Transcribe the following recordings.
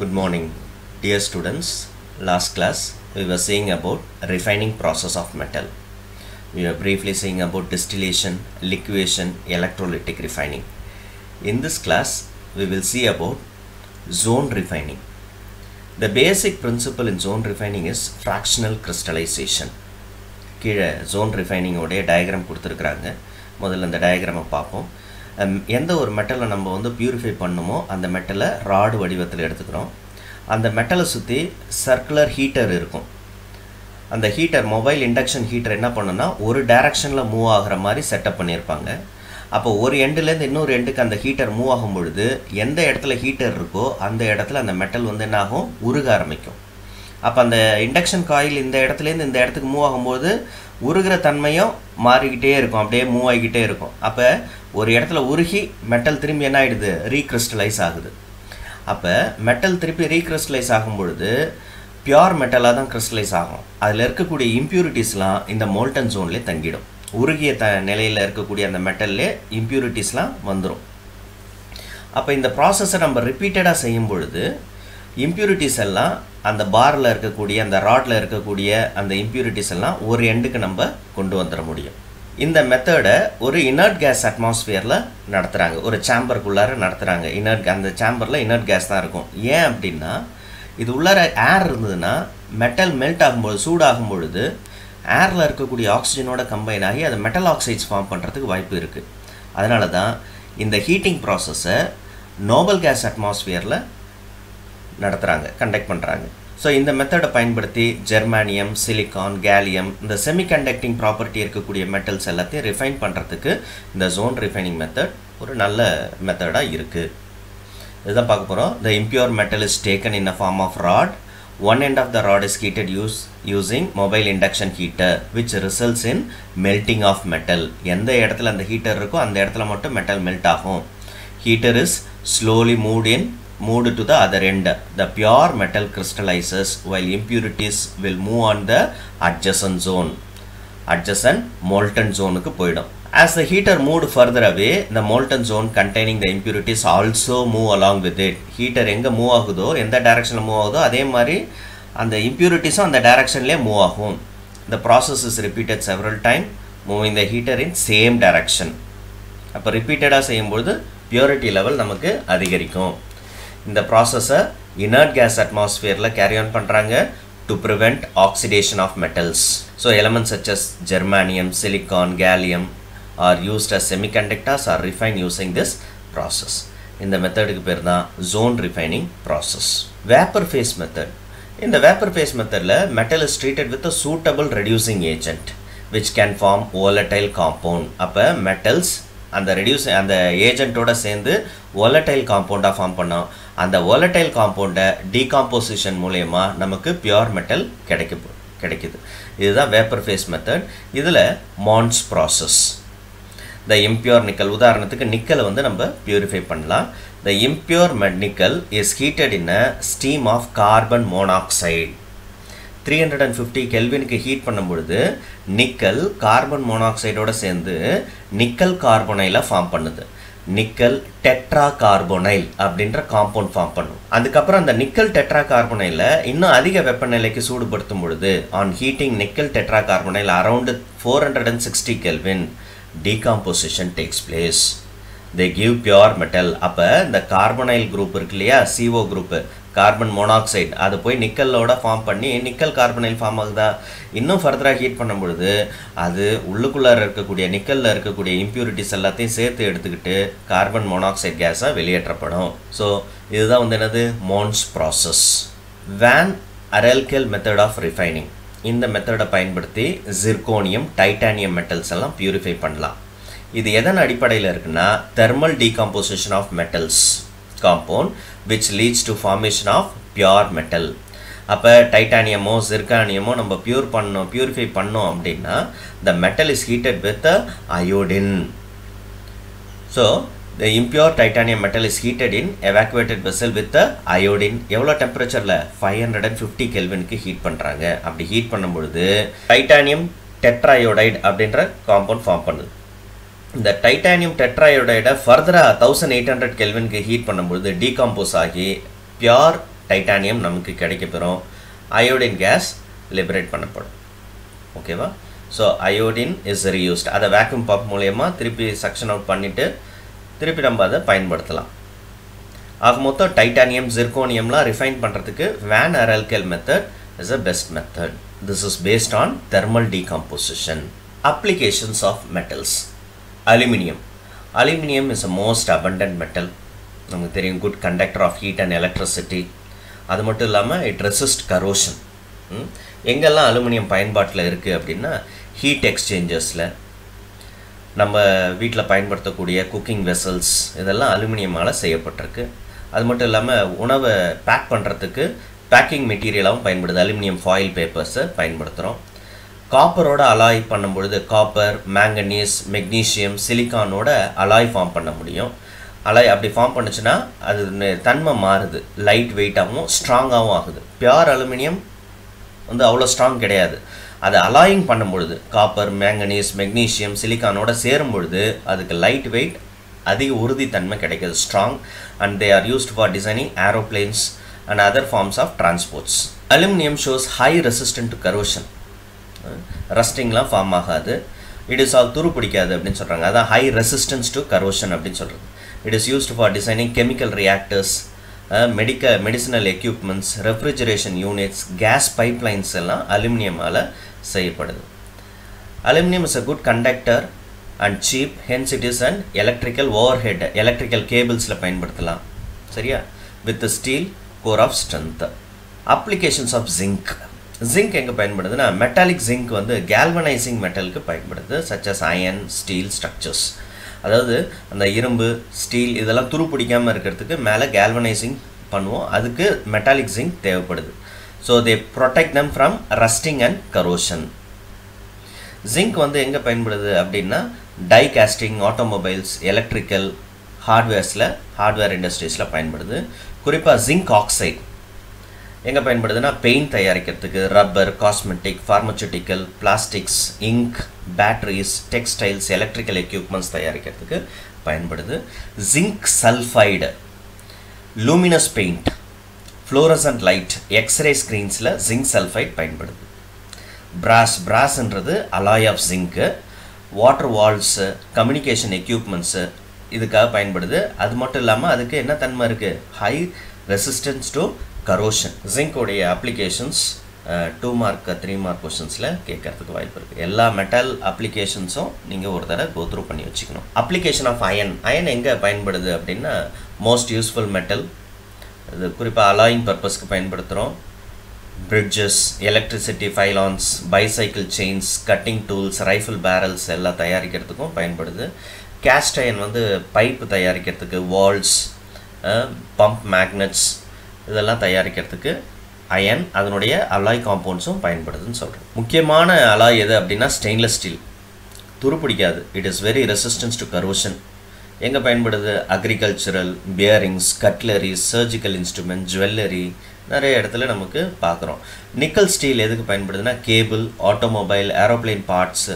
Good morning, dear students. Last class we were seeing about refining process of metal. We were briefly seeing about distillation, liquefaction, electrolytic refining. In this class, we will see about zone refining. The basic principle in zone refining is fractional crystallization. கீழே zone ரிஃபைனிங்கோடைய diagram கொடுத்துருக்குறாங்க முதல்ல இந்த டயக்ராமை பார்ப்போம் அம், எந்த ஒரு மெட்டலை நம்ம வந்து பியூரிஃபை பண்ணுமோ அந்த மெட்டலை ராடு வடிவத்தில் எடுத்துக்கிறோம் அந்த மெட்டலை சுற்றி சர்க்குலர் ஹீட்டர் இருக்கும் அந்த ஹீட்டர் மொபைல் இண்டக்ஷன் ஹீட்டர் என்ன பண்ணுன்னா ஒரு டைரக்ஷனில் மூவ் ஆகுற மாதிரி செட்டப் பண்ணியிருப்பாங்க அப்போ ஒரு எண்டுலேருந்து இன்னொரு எண்டுக்கு அந்த ஹீட்டர் மூவ் ஆகும் பொழுது எந்த இடத்துல ஹீட்டர் இருக்கோ அந்த இடத்துல அந்த மெட்டல் வந்து என்ன ஆகும் உருக ஆரம்பிக்கும் அப்போ அந்த இண்டக்ஷன் காயில் இந்த இடத்துலேருந்து இந்த இடத்துக்கு மூவ் ஆகும்போது உருகிற தன்மையும் மாறிக்கிட்டே இருக்கும் அப்படியே மூவ் ஆகிக்கிட்டே இருக்கும் அப்போ ஒரு இடத்துல உருகி மெட்டல் திரும்பி என்ன ஆகிடுது ரீக்ரிஸ்டலைஸ் ஆகுது அப்போ மெட்டல் திருப்பி ரீக்ரிஸ்டலைஸ் ஆகும் பொழுது பியோர் மெட்டலாக தான் கிறிஸ்டலைஸ் ஆகும் அதில் இருக்கக்கூடிய இம்ப்யூரிட்டிஸ்லாம் இந்த மோல்டன் ஜோன்லேயே தங்கிடும் உருகிய த நிலையில் இருக்கக்கூடிய அந்த மெட்டல்லே இம்ப்யூரிட்டிஸ்லாம் வந்துடும் அப்போ இந்த ப்ராசஸை நம்ம ரிப்பீட்டடாக செய்யும் பொழுது இம்ப்யூரிட்டிஸ் எல்லாம் அந்த பாரில் இருக்கக்கூடிய அந்த ராட்ல இருக்கக்கூடிய அந்த இம்ப்யூரிட்டிஸ் எல்லாம் ஒரு எண்டுக்கு நம்ம கொண்டு வந்துட முடியும் இந்த மெத்தடை ஒரு இனர்ட் கேஸ் அட்மாஸ்ஃபியரில் நடத்துகிறாங்க ஒரு சேம்பருக்குள்ளார நடத்துகிறாங்க இனர்ட் அந்த சேம்பரில் இனர்ட் கேஸ் தான் இருக்கும் ஏன் அப்படின்னா இது உள்ளார ஏர் இருந்ததுன்னா மெட்டல் மெல்ட் ஆகும்போது சூடாகும் பொழுது ஏரில் இருக்கக்கூடிய ஆக்சிஜனோட கம்பைன் ஆகி அது மெட்டல் ஆக்சைட்ஸ் ஃபார்ம் பண்ணுறதுக்கு வாய்ப்பு இருக்குது அதனால தான் இந்த ஹீட்டிங் ப்ராசஸை நோபல் கேஸ் அட்மாஸ்ஃபியரில் நடத்துகிறாங்க கண்டக்ட் பண்ணுறாங்க ஸோ இந்த மெத்தடை பயன்படுத்தி ஜெர்மானியம் சிலிக்கான் கேலியம் இந்த செமிகண்டக்டிங் ப்ராப்பர்ட்டி இருக்கக்கூடிய மெட்டல்ஸ் எல்லாத்தையும் ரிஃபைன் பண்ணுறதுக்கு இந்த ஜோன் ரிஃபைனிங் மெத்தட் ஒரு நல்ல மெத்தடாக இருக்குது இதுதான் பார்க்க போகிறோம் the impure metal is taken in a form of rod one end of the rod is heated use using mobile induction heater which results in melting of metal எந்த இடத்துல அந்த heater இருக்கோ அந்த இடத்துல மட்டும் மெட்டல் மெல்ட் ஆகும் heater is slowly moved in moved to the other end the pure metal crystallizes while impurities will move on the adjacent zone adjacent molten zoneக்கு போயிடும் as the heater moved further away the molten zone containing the impurities also move along with it heater எங்க move ஆகுதோ எந்த டைரக்ஷனில் move ஆகுதோ அதே மாதிரி அந்த impurities-உம் அந்த டைரக்ஷன்லேயே மூவ் ஆகும் the process is repeated several time moving the heater in same direction அப்போ ரிப்பீட்டடாக செய்யும்பொழுது பியூரிட்டி லெவல் நமக்கு அதிகரிக்கும் இந்த ப்ராசஸை இனர்ட் கேஸ் அட்மாஸ்ஃபியரில் கேரி ஆன் பண்ணுறாங்க to prevent oxidation of metals so elements such as germanium silicon gallium are used as semiconductors are refine using this process இந்த மெத்தடுக்கு பேர் தான் zone refining process vapour phase method இந்த வேப்பர் ஃபேஸ் மெத்தடில் metal is treated with a suitable reducing agent which can form volatile compound அப்போ metals அந்த reduce அந்த ஏஜென்ட்டோட சேர்ந்து volatile காம்பவுண்டாக ஃபார்ம் பண்ணோம் அந்த volatile காம்பவுண்டை டீகாம்போசிஷன் மூலயமா நமக்கு பியோர் மெட்டல் கிடைக்க கிடைக்குது இதுதான் வேப்பர் ஃபேஸ் மெத்தட் இதில் Mond's process the impure nickel உதாரணத்துக்கு நிக்கலை வந்து நம்ம பியூரிஃபை பண்ணலாம் the impure nickel is heated in a steam of carbon monoxide three hundred and fifty கெல்வினுக்கு ஹீட் பண்ணும் பொழுது நிக்கல் கார்பன் மோனாக்சைடோட சேர்ந்து நிக்கல் கார்பனைல ஃபார்ம் பண்ணுது நிக்கல் டெட்ரா கார்போனைல் அப்படின்ற காம்பவுண்ட் ஃபார்ம் பண்ணும் அதுக்கப்புறம் அந்த நிக்கல் டெட்ரா கார்போனைல இன்னும் அதிக வெப்பநிலைக்கு சூடுபடுத்தும் பொழுது on heating nickel tetracarbonyl around four hundred and sixty kelvin decomposition takes place they give pure metal அப்போ இந்த கார்பனைல் குரூப் இருக்கு இல்லையா சிஓ குரூப்பு கார்பன் மோனாக்சைடு அது போய் நிக்கலோட ஃபார்ம் பண்ணி நிக்கல் கார்பனைல் ஃபார்ம் ஆகுதா இன்னும் ஃபர்தராக ஹீட் பண்ணும் பொழுது அது உள்ளுக்குள்ளார இருக்கக்கூடிய நிக்கலில் இருக்கக்கூடிய இம்ப்யூரிட்டிஸ் எல்லாத்தையும் சேர்த்து எடுத்துக்கிட்டு கார்பன் மோனாக்சைடு கேஸாக வெளியேற்றப்படும் ஸோ இதுதான் வந்து என்னது Mond's process van Arkel method of refining இந்த மெத்தடை பயன்படுத்தி ஜிர்கோனியம் டைட்டானியம் மெட்டல்ஸ் எல்லாம் பியூரிஃபை பண்ணலாம் இது எதன் அடிப்படையில் இருக்குன்னா thermal decomposition of metals compound which leads to formation of pure metal அப்போ டைட்டானியமோ ஜிர்கானியமோ நம்ம பியூர் பண்ணோம் பியூரிஃபை பண்ணோம் அப்படின்னா the metal is heated with iodine so the impure titanium metal is heated in evacuated vessel with iodine எவ்வளோ டெம்பரேச்சரில் five hundred and fifty கெல்வினுக்கு ஹீட் பண்ணுறாங்க அப்படி ஹீட் பண்ணும் பொழுது டைட்டானியம் டெட்ராயோடைட் அப்படின்ற காம்பவுண்ட் ஃபார்ம் பண்ணுது இந்த டைட்டானியம் டெட்ராயோடைடை ஃபர்தராக தௌசண்ட் எயிட் ஹண்ட்ரட் கெல்வினுக்கு ஹீட் பண்ணும்பொழுது டீகாம்போஸ் ஆகி பியோர் டைட்டானியம் நமக்கு கிடைக்கப்பெறும் அயோடின் கேஸ் லிபரேட் பண்ணப்படும் ஓகேவா ஸோ அயோடின் இஸ் ரீயூஸ்ட் அதை வேக்யூம் பம்ப் மூலயமா திருப்பி சக்ஷன் அவுட் பண்ணிவிட்டு திருப்பி நம்ம அதை பயன்படுத்தலாம் ஆக மொத்தம் டைட்டானியம் ஜிர்கோனியம்லாம் ரிஃபைன் பண்ணுறதுக்கு van Arkel method is a best method this is based on thermal decomposition applications of metals aluminium aluminium is a most abundant metal நமக்கு தெரியும் good conductor of heat and electricity அது மட்டும் இல்லாமல் it resist corrosion எங்கெல்லாம் aluminium பயன்பாட்டில் இருக்குது அப்படின்னா heat எக்ஸ்சேஞ்சர்ஸில் நம்ம வீட்டில் பயன்படுத்தக்கூடிய குக்கிங் வெசல்ஸ் இதெல்லாம் அலுமினியமால் செய்யப்பட்டிருக்கு அது மட்டும் இல்லாமல் உணவை பேக் பண்ணுறதுக்கு பேக்கிங் மெட்டீரியலாகவும் பயன்படுது அலுமினியம் ஃபாயில் பேப்பர்ஸை பயன்படுத்துகிறோம் காப்பரோட அலாய் பண்ணும்பொழுது காப்பர் மேங்கனீஸ் மெக்னீஷியம் சிலிக்கானோட அலாய் ஃபார்ம் பண்ண முடியும் அலாய் அப்படி ஃபார்ம் பண்ணுச்சுன்னா அது நெ- தன்மை மாறுது லைட் வெயிட்டாகவும் ஸ்ட்ராங்காகவும் ஆகுது பியூர் அலுமினியம் வந்து அவ்வளோ ஸ்ட்ராங் கிடையாது அது அலாயிங் பண்ணும்பொழுது காப்பர் மேங்கனீஸ் மெக்னீஷியம் சிலிக்கானோட சேரும் பொழுது அதுக்கு லைட் வெயிட் அதிக உறுதித்தன்மை கிடைக்குது strong and they are used for designing aeroplanes and other forms of transports aluminium shows high resistant to corrosion ரஸ்டிங்லாம் ஃபார்ம் ஆகாது இட் இஸ் ஆல் துரு பிடிக்காது அப்படின்னு சொல்கிறாங்க அதான் ஹை ரெசிஸ்டன்ஸ் டு கரோஷன் அப்படின்னு சொல்கிறது it is used for designing chemical reactors medic medicinal equipments refrigeration units gas pipelines எல்லாம் அலுமினியமால் செய்யப்படுது aluminium is a good conductor and cheap hence it is and electrical overhead electrical கேபிள்ஸில் பயன்படுத்தலாம் சரியா with steel core of strength applications of zinc zinc எங்கே பயன்படுதுன்னா metallic zinc வந்து galvanising மெட்டலுக்கு பயன்படுது such as iron steel structures அதாவது அந்த இரும்பு ஸ்டீல் இதெல்லாம் துரு பிடிக்காமல் இருக்கிறதுக்கு மேலே கேல்வனைசிங் பண்ணுவோம் அதுக்கு மெட்டாலிக் ஜிங்க் தேவைப்படுது so they protect them from rusting and corrosion zinc வந்து எங்கே பயன்படுது அப்படின்னா டை காஸ்டிங் ஆட்டோமொபைல்ஸ் எலக்ட்ரிக்கல் ஹார்ட்வேர்ஸில் ஹார்ட்வேர் இண்டஸ்ட்ரீஸில் பயன்படுது குறிப்பாக ஜிங்க் ஆக்சைடு எங்கே பயன்படுதுன்னா பெயிண்ட் தயாரிக்கிறதுக்கு rubber cosmetic pharmaceutical plastics ink batteries textiles electrical equipments தயாரிக்கிறதுக்கு பயன்படுது zinc sulphide luminous paint fluorescent light X ray ஸ்க்ரீன்ஸில் ஜிங்க் சல்ஃபைட் பயன்படுது பிராஸ் பிராஸ்ன்றது அலாய் ஆஃப் ஜிங்க்கு வாட்டர் வால்ஸு கம்யூனிகேஷன் எக்யூப்மெண்ட்ஸு இதுக்காக பயன்படுது அது மட்டும் இல்லாமல் அதுக்கு என்ன தன்மை இருக்குது ஹை ரெசிஸ்டன்ஸ் டு கரோஷன் ஜிங்கோடைய applications two mark three mark கொஷின்ஸில் கேட்கறதுக்கு வாய்ப்பு இருக்குது எல்லா மெட்டல் அப்ளிகேஷன்ஸும் நீங்கள் ஒரு தடவை கோத்ரூ பண்ணி வச்சுக்கணும் அப்ளிகேஷன் ஆஃப் அயன் அயன் எங்கே பயன்படுது அப்படின்னா மோஸ்ட் யூஸ்ஃபுல் மெட்டல் இது குறிப்பாக அலாயிங் பர்பஸ்க்கு பயன்படுத்துகிறோம் bridges electricity pylons bicycle chains cutting tools rifle barrels எல்லாம் தயாரிக்கிறதுக்கும் பயன்படுது கேஸ்ட் அயன் வந்து பைப்பு தயாரிக்கிறதுக்கு வால்ஸ் பம்ப் மேக்னட்ஸ் இதெல்லாம் தயாரிக்கிறதுக்கு அயன் அதனுடைய அலாய் காம்பவுண்ட்ஸும் பயன்படுதுன்னு சொல்கிறோம் முக்கியமான அலாய் எது அப்படின்னா ஸ்டெயின்லெஸ் ஸ்டீல் துருப்பிடிக்காது it is very resistance to corrosion எங்கே பயன்படுது agricultural bearings cutleries surgical instrument jewellery நிறைய இடத்துல நமக்கு பார்க்குறோம் நிக்கல் ஸ்டீல் எதுக்கு பயன்படுதுன்னா cable automobile aeroplane parts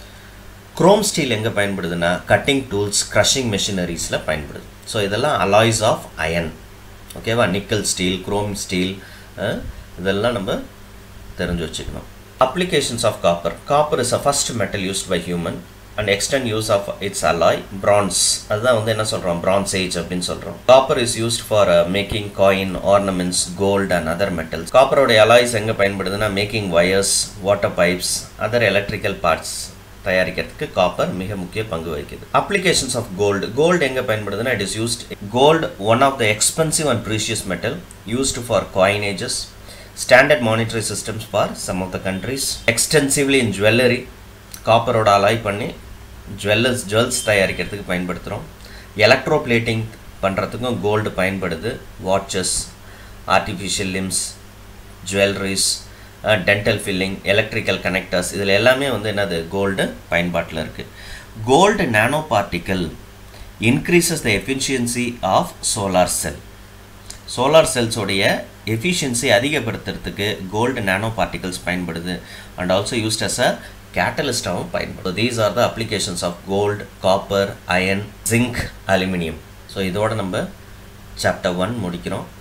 chrome steel எங்கே பயன்படுதுன்னா கட்டிங் டூல்ஸ் க்ரஷிங் மெஷினரிஸில் பயன்படுது ஸோ இதெல்லாம் அலாய்ஸ் ஆஃப் அயன் ஓகேவா நிக்கல் ஸ்டீல் குரோம் ஸ்டீல் இதெல்லாம் நம்ம தெரிஞ்சு வச்சுக்கணும் applications of copper copper is a first metal used by human and extent use of its alloy bronze அதுதான் வந்து என்ன சொல்கிறோம் பிரான்ஸ் ஏஜ் அப்படின்னு சொல்கிறோம் copper is used for making coin ornaments gold and other metals காப்பரோட alloys எங்கே பயன்படுதுன்னா making wires water pipes other electrical parts தயாரிக்கிறதுக்கு காப்பர் மிக முக்கிய பங்கு வகிக்குது அப்ளிகேஷன்ஸ் ஆஃப் கோல்டு கோல்டு எங்கே பயன்படுதுன்னா it is used gold one of the expensive and precious metal used for coinages standard monetary systems for some of the countries extensively in jewellery காப்பரோட alloy பண்ணி jewellers jewels தயாரிக்கிறதுக்கு பயன்படுத்துகிறோம் electroplating பண்ணுறதுக்கும் gold பயன்படுது watches artificial limbs jewelleries dental filling electrical connectors இதில் எல்லாமே வந்து என்னது கோல்டு பயன்பாட்டில் இருக்குது gold nanoparticle increases the efficiency of solar cell solar செல்ஸோடைய எஃபிஷியன்சி அதிகப்படுத்துறதுக்கு கோல்டு நானோ பார்ட்டிகல்ஸ் பயன்படுது and also used as a கேட்டலிஸ்டாகவும் பயன்படுது these are the applications of gold copper iron zinc aluminium so இதோட நம்ம chapter one முடிக்கிறோம்